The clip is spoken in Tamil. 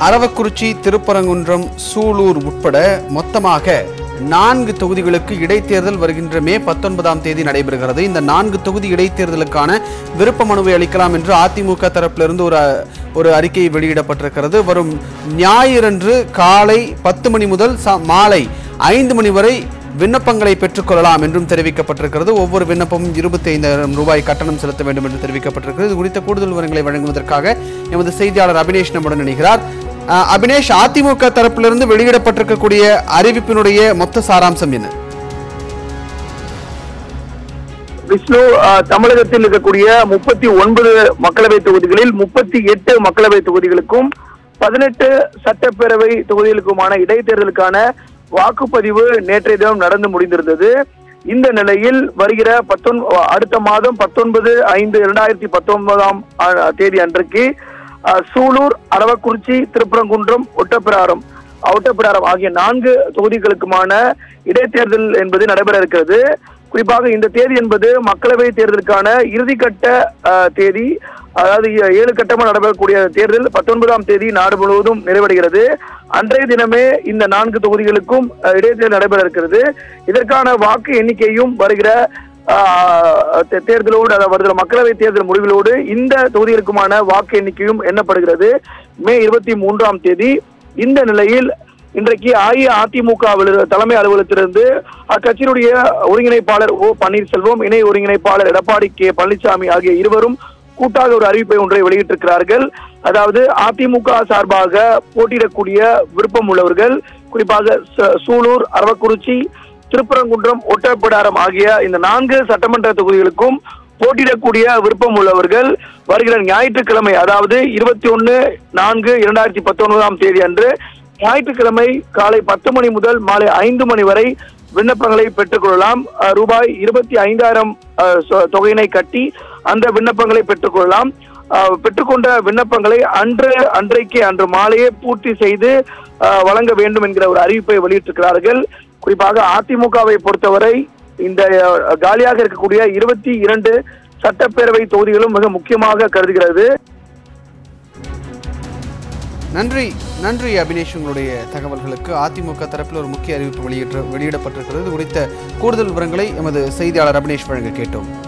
அரவக்குறிச்சி திருப்பரங்குன்றம் சூலூர் உட்பட மொத்தமாக நான்கு தொகுதிகளுக்கு இடைத்தேர்தல் வருகின்ற மே பத்தொன்பதாம் தேதி நடைபெறுகிறது இந்த நான்கு தொகுதி இடைத்தேர்தலுக்கான விருப்ப மனுவை அளிக்கலாம் என்று அதிமுக தரப்பிலிருந்து ஒரு ஒரு அறிக்கை வெளியிடப்பட்டிருக்கிறது வரும் ஞாயிறன்று காலை பத்து மணி முதல் ச- மாலை ஐந்து மணி வரை விண்ணப்பங்களை பெற்றுக்கொள்ளலாம் என்றும் தெரிவிக்கப்பட்டிருக்கிறது ஒவ்வொரு விண்ணப்பமும் இருபத்தி ஐந்தாயிரம் ரூபாய் கட்டணம் செலுத்த வேண்டும் என்று தெரிவிக்கப்பட்டிருக்கிறது இது குறித்த கூடுதல் விவரங்களை வழங்குவதற்காக எமது செய்தியாளர் அபினேஷ் நம்முடன் இணைகிறார் அஹ், அபினேஷ் அதிமுக தரப்பிலிருந்து வெளியிடப்பட்டிருக்கக்கூடிய அறிவிப்பினுடைய மொத்த சாராம்சம் என்ன விஷ்ணு அஹ், தமிழகத்தில் இருக்கக்கூடிய முப்பத்தி ஒன்பது மக்களவை தொகுதிகளில் முப்பத்தி எட்டு மக்களவை தொகுதிகளுக்கும் பதினெட்டு சட்டப்பேரவை தொகுதிகளுக்குமான இடைத்தேர்தலுக்கான வாக்குப்பதிவு நேற்றைய தினம் நடந்து முடிந்திருந்தது இந்த நிலையில் வருகிற பத்தொன் அடுத்த மாதம் பத்தொன்பது ஐந்து இரண்டாயிரத்தி பத்தொன்பதாம் ஆ- தேதி அன்றைக்கு அஹ், சூலூர் அரவக்குறிச்சி திருப்பரங்குன்றம் ஒட்டப்பிராரம் ஒட்டப்பிராரம் ஆகிய நான்கு தொகுதிகளுக்குமான இடைத்தேர்தல் என்பது நடைபெற இருக்கிறது குறிப்பாக இந்த தேதி என்பது மக்களவை தேர்தலுக்கான இறுதிக்கட்ட அஹ், தேதி அதாவது ஏ- ஏழு கட்டமா நடைபெறக்கூடிய தேர்தல் பத்தொன்பதாம் தேதி நாடு முழுவதும் நிறைவடைகிறது அன்றைய தினமே இந்த நான்கு தொகுதிகளுக்கும் அஹ், இடைத்தேர்தல் நடைபெற இருக்கிறது இதற்கான வாக்கு எண்ணிக்கையும் வருகிற ஆஹ், தே- தேர்தலோடு அதாவது வருகிற மக்களவை தேர்தல் முடிவுகளோடு இந்த தொகுதிகளுக்குமான வாக்கு எண்ணிக்கையும் எண்ணப்படுகிறது மே இருபத்தி மூன்றாம் தேதி இந்த நிலையில் இன்றைக்கு அஇஅதிமுக அலுவலக- தலைமை அலுவலகத்திலிருந்து அக்கட்சியினுடைய ஒருங்கிணைப்பாளர் ஓ பன்னீர்செல்வம் இணை ஒருங்கிணைப்பாளர் எடப்பாடி கே பழனிசாமி ஆகிய இருவரும் கூட்டாக ஒரு அறிவிப்பை ஒன்றை வெளியிட்டிருக்கிறார்கள் அதாவது அதிமுக சார்பாக போட்டியிடக்கூடிய விருப்பம் உள்ளவர்கள் குறிப்பாக ச- சூலூர் அரவக்குறிச்சி திருப்பரங்குன்றம் ஒட்டப்பிடாரம் ஆகிய இந்த நான்கு சட்டமன்ற தொகுதிகளுக்கும் போட்டியிடக்கூடிய விருப்பம் உள்ளவர்கள் வருகிற ஞாயிற்றுக்கிழமை அதாவது இருபத்தி ஒன்னு நான்கு இரண்டாயிரத்தி பத்தொன்பதாம் தேதி அன்று ஞாயிற்றுக்கிழமை காலை பத்து மணி முதல் மாலை ஐந்து மணி வரை விண்ணப்பங்களை பெற்றுக்கொள்ளலாம் அஹ், ரூபாய் இருபத்தி ஐந்தாயிரம் அஹ், சொ- தொகையினை கட்டி அந்த விண்ணப்பங்களை பெற்றுக்கொள்ளலாம் அஹ், பெற்றுக்கொண்ட விண்ணப்பங்களை அன்று அன்றைக்கு அன்று மாலையே பூர்த்தி செய்து அஹ், வழங்க வேண்டும் என்கிற ஒரு அறிவிப்பை வெளியிட்டிருக்கிறார்கள் குறிப்பாக அதிமுகவை பொறுத்தவரை இந்த அஹ், காலியாக இருக்கக்கூடிய இருபத்தி இரண்டு சட்டப்பேரவை தொகுதிகளும் மிக முக்கியமாக கருதுகிறது நன்றி நன்றி அபினேஷ் உங்களுடைய தகவல்களுக்கு அதிமுக தரப்பில் ஒரு முக்கிய அறிவிப்பு வெளியிட்ட வெளியிடப்பட்டிருக்கிறது இது குறித்த கூடுதல் விவரங்களை எமது செய்தியாளர் அபினேஷ் வழங்க கேட்டோம்